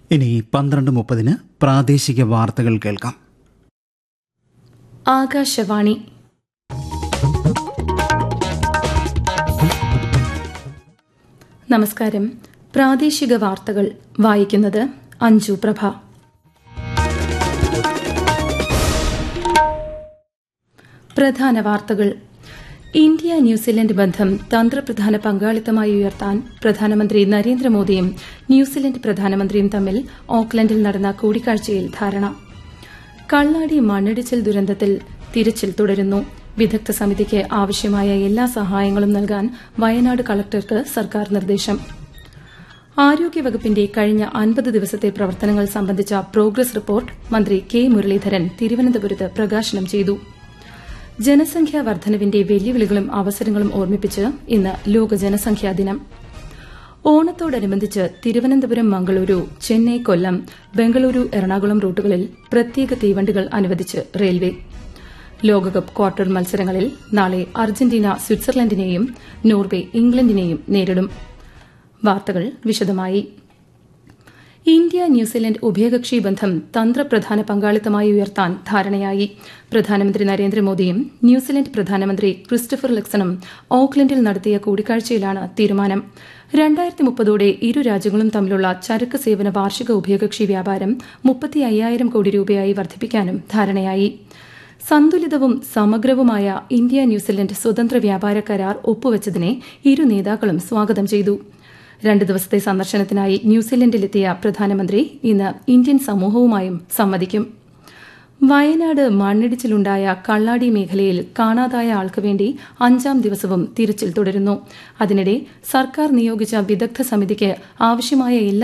ഇനി പന്ത്രണ്ട് മുപ്പതിന് പ്രാദേശിക വാർത്തകൾ കേൾക്കാം ആകാശവാണി നമസ്കാരം പ്രാദേശിക വാർത്തകൾ വായിക്കുന്നത് അഞ്ജു പ്രഭ പ്രധാന വാർത്തകൾ ഇന്ത്യ ന്യൂസിലൻഡ് ബന്ധം തന്ത്രപ്രധാന പങ്കാളിത്തമായി ഉയർത്താൻ പ്രധാനമന്ത്രി നരേന്ദ്രമോദിയും ന്യൂസിലൻഡ് പ്രധാനമന്ത്രിയും തമ്മിൽ ഓക്ലൻഡിൽ നടന്ന കൂടിക്കാഴ്ചയിൽ ധാരണ കള്ളാടി മണ്ണിടിച്ചിൽ ദുരന്തത്തിൽ തിരച്ചിൽ തുടരുന്നു വിദഗ്ധ സമിതിക്ക് ആവശ്യമായ എല്ലാ സഹായങ്ങളും നൽകാൻ വയനാട് കളക്ടർക്ക് സർക്കാർ നിർദ്ദേശം ആരോഗ്യവകുപ്പിന്റെ കഴിഞ്ഞ അൻപത് ദിവസത്തെ പ്രവർത്തനങ്ങൾ സംബന്ധിച്ച പ്രോഗ്രസ് റിപ്പോർട്ട് മന്ത്രി കെ മുരളീധരൻ തിരുവനന്തപുരത്ത് പ്രകാശനം ചെയ്തു ജനസംഖ്യാ വർധനവിന്റെ വെല്ലുവിളികളും അവസരങ്ങളും ഓർമ്മിപ്പിച്ച് ഇന്ന് ലോക ജനസംഖ്യാ ദിനം ഓണത്തോടനുബന്ധിച്ച് തിരുവനന്തപുരം മംഗളൂരു ചെന്നൈ കൊല്ലം ബംഗളൂരു എറണാകുളം റൂട്ടുകളിൽ പ്രത്യേക തീവണ്ടികൾ അനുവദിച്ച് റെയിൽവേ ലോകകപ്പ് ക്വാർട്ടർ മത്സരങ്ങളിൽ നാളെ അർജന്റീന സ്വിറ്റ്സർലൻഡിനെയും നോർവെ ഇംഗ്ലണ്ടിനെയും നേരിടും വാർത്തകൾ വിശദമായി ഇന്ത്യ ന്യൂസിലൻഡ് ഉഭയകക്ഷി ബന്ധം തന്ത്രപ്രധാന പങ്കാളിത്തമായി ഉയർത്താൻ ധാരണയായി പ്രധാനമന്ത്രി നരേന്ദ്രമോദിയും ന്യൂസിലൻഡ് പ്രധാനമന്ത്രി ക്രിസ്റ്റഫർ ലക്സണും ഓക്ലൻഡിൽ നടത്തിയ കൂടിക്കാഴ്ചയിലാണ് തീരുമാനം രണ്ടായിരത്തി മുപ്പതോടെ ഇരു രാജ്യങ്ങളും തമ്മിലുള്ള ചരക്ക് സേവന വാർഷിക ഉഭയകക്ഷി വ്യാപാരം മുപ്പത്തി അയ്യായിരം കോടി രൂപയായി വർദ്ധിപ്പിക്കാനും ധാരണയായി സന്തുലിതവും സമഗ്രവുമായ ഇന്ത്യ ന്യൂസിലൻഡ് സ്വതന്ത്ര വ്യാപാര കരാർ ഒപ്പുവച്ചതിനെ ഇരു നേതാക്കളും സ്വാഗതം ചെയ്തു രണ്ട് ദിവസത്തെ സന്ദർശനത്തിനായി ന്യൂസിലൻഡിലെത്തിയ പ്രധാനമന്ത്രി ഇന്ന് ഇന്ത്യൻ സമൂഹവുമായും സംവദിക്കും വയനാട് മണ്ണിടിച്ചിലുണ്ടായ കള്ളാടി മേഖലയിൽ കാണാതായ ആൾക്ക് വേണ്ടി അഞ്ചാം ദിവസവും തിരച്ചിൽ തുടരുന്നു അതിനിടെ സർക്കാർ നിയോഗിച്ച വിദഗ്ധ സമിതിക്ക് ആവശ്യമായ എല്ലാ